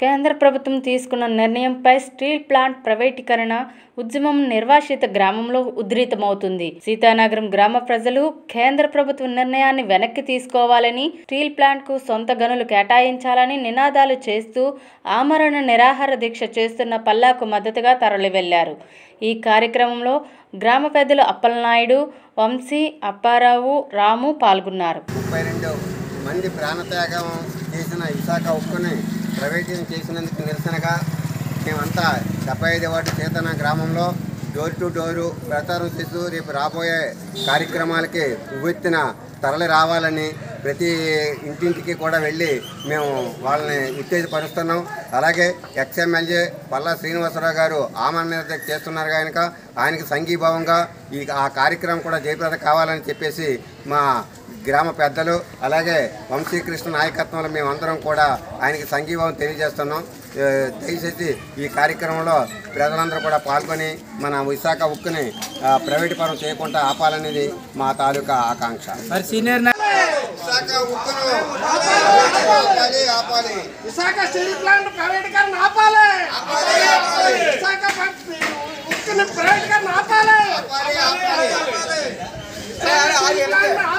కేంద్ర ప్రభుత్వం తీసుకున్న నిర్ణయంపై స్టీల్ ప్లాంట్ ప్రైవేటీకరణ ఉద్యమం నిర్వాసిత గ్రామంలో ఉధృతమవుతుంది సీతానగరం గ్రామ ప్రజలు కేంద్ర ప్రభుత్వ నిర్ణయాన్ని వెనక్కి తీసుకోవాలని స్టీల్ ప్లాంట్ కు సొంత గనులు కేటాయించాలని నినాదాలు చేస్తూ ఆమరణ నిరాహార దీక్ష చేస్తున్న పల్లాకు మద్దతుగా తరలి వెళ్లారు ఈ కార్యక్రమంలో గ్రామ పెద్దలు అప్పలనాయుడు వంశీ అప్పారావు రాము పాల్గొన్నారు ముప్పై రెండు మంది ప్రాణత్యాగం చేసిన విశాఖ ఉక్కుని ప్రైవేటీకరణ చేసినందుకు నిరసనగా మేమంతా డెబ్బై ఐదు వాటి చేతన గ్రామంలో డోర్ టు డోరు ప్రచారం చేస్తూ రేపు రాబోయే కార్యక్రమాలకి ఉవ్వెత్తిన తరలి రావాలని ప్రతి ఇంటింటికి కూడా వెళ్ళి మేము వాళ్ళని ఉత్తేజపరుస్తున్నాం అలాగే ఎక్స్ఎమ్మెల్యే పల్లా శ్రీనివాసరావు గారు ఆమరణ నిరసన చేస్తున్నారు కనుక ఆయనకి సంఘీభావంగా ఈ ఆ కార్యక్రమం కూడా జయప్రద కావాలని చెప్పేసి మా గ్రామ పెద్దలు అలాగే వంశీకృష్ణ నాయకత్వంలో మేమందరం కూడా ఆయనకి సంఘీభావం తెలియజేస్తున్నాం ఏ, దయచేసి ఈ కార్యక్రమంలో ప్రజలందరూ కూడా పాల్గొని మన విశాఖ ఉక్కుని ఆ, ప్రైవేటు పరం చేయకుండా ఆపాలనేది మా తాలూకా ఆకాంక్ష మరి సీనియర్ నా- విశాఖ ఉక్కును ఆపాలి ఆపాలి విశాఖ స్టీల్ ప్లాంట్ ప్రైవేటీకరణ ఆపాలి విశాఖ ఉక్కుని ప్రైవేటీకరణ ఆపాలి ఆపాలి ఆపాలి స్టీల్ ప్లాంట్